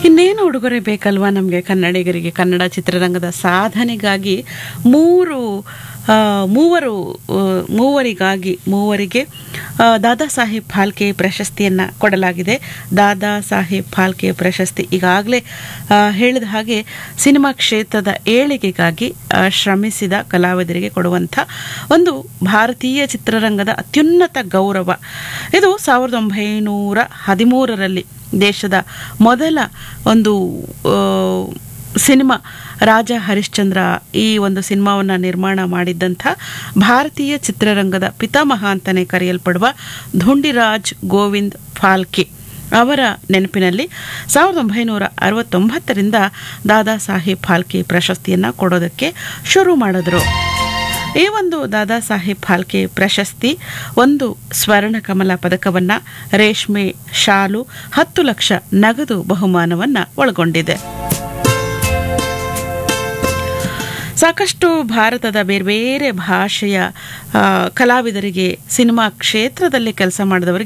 ಇನ್ನೇನು ಉಡುಗೊರೆ ಬೇಕಲ್ವಾ ನಮಗೆ ಕನ್ನಡಿಗರಿಗೆ ಕನ್ನಡ ಚಿತ್ರರಂಗದ ಸಾಧನೆಗಾಗಿ ಮೂರು ಆ, ಮೂವರು ಆ, ಮೂವರಿಗಾಗಿ ಮೂವರಿಗೆ ಆ, ದಾದಾ ಸಾಹೇಬ್ ಫಾಲ್ಕೆ ಪ್ರಶಸ್ತಿಯನ್ನು ಕೊಡಲಾಗಿದೆ ದಾದಾ ಸಾಹೇಬ್ ಫಾಲ್ಕೆ ಪ್ರಶಸ್ತಿ ಈಗಾಗಲೇ ಆ, ಹೇಳಿದ ಹಾಗೆ ಸಿನಿಮಾ ಕ್ಷೇತ್ರದ ಏಳಿಗೆಗಾಗಿ ಆ, ಶ್ರಮಿಸಿದ ಕಲಾವಿದರಿಗೆ ಕೊಡುವಂಥ ಒಂದು ಭಾರತೀಯ ಚಿತ್ರರಂಗದ ಅತ್ಯುನ್ನತ ಗೌರವ ಇದು ಸಾವಿರದ ಒಂಬೈನೂರ ಹದಿಮೂರರಲ್ಲಿ ದೇಶದ ಮೊದಲ ಒಂದು ಆ, ಸಿನಿಮಾ ರಾಜ ಹರಿಶ್ಚಂದ್ರ ಈ ಒಂದು ಸಿನಿಮಾವನ್ನು ನಿರ್ಮಾಣ ಮಾಡಿದ್ದಂಥ ಭಾರತೀಯ ಚಿತ್ರರಂಗದ ಪಿತಾಮಹ ಅಂತಲೇ ಕರೆಯಲ್ಪಡುವ ಧುಂಡಿರಾಜ್ ಗೋವಿಂದ್ ಫಾಲ್ಕೆ ಅವರ ನೆನಪಿನಲ್ಲಿ ಸಾವಿರದ ಒಂಬೈನೂರ ಅರವತ್ತೊಂಬತ್ತರಿಂದ ದಾದಾ ಸಾಹೇಬ್ ಫಾಲ್ಕೆ ಪ್ರಶಸ್ತಿಯನ್ನು ಕೊಡೋದಕ್ಕೆ ಶುರು ಮಾಡಿದ್ರು ಈ ಒಂದು ದಾದಾ ಸಾಹೇಬ್ ಫಾಲ್ಕೆ ಪ್ರಶಸ್ತಿ ಒಂದು ಸ್ವರ್ಣ ಕಮಲ ಪದಕವನ್ನು ರೇಷ್ಮೆ ಶಾಲು ಹತ್ತು ಲಕ್ಷ ನಗದು ಬಹುಮಾನವನ್ನು ಒಳಗೊಂಡಿದೆ ಸಾಕಷ್ಟು ಭಾರತದ ಬೇರೆ ಬೇರೆ ಭಾಷೆಯ ಆ, ಕಲಾವಿದರಿಗೆ ಸಿನಿಮಾ ಕ್ಷೇತ್ರದಲ್ಲಿ ಕೆಲಸ ಮಾಡಿದವರಿಗೆ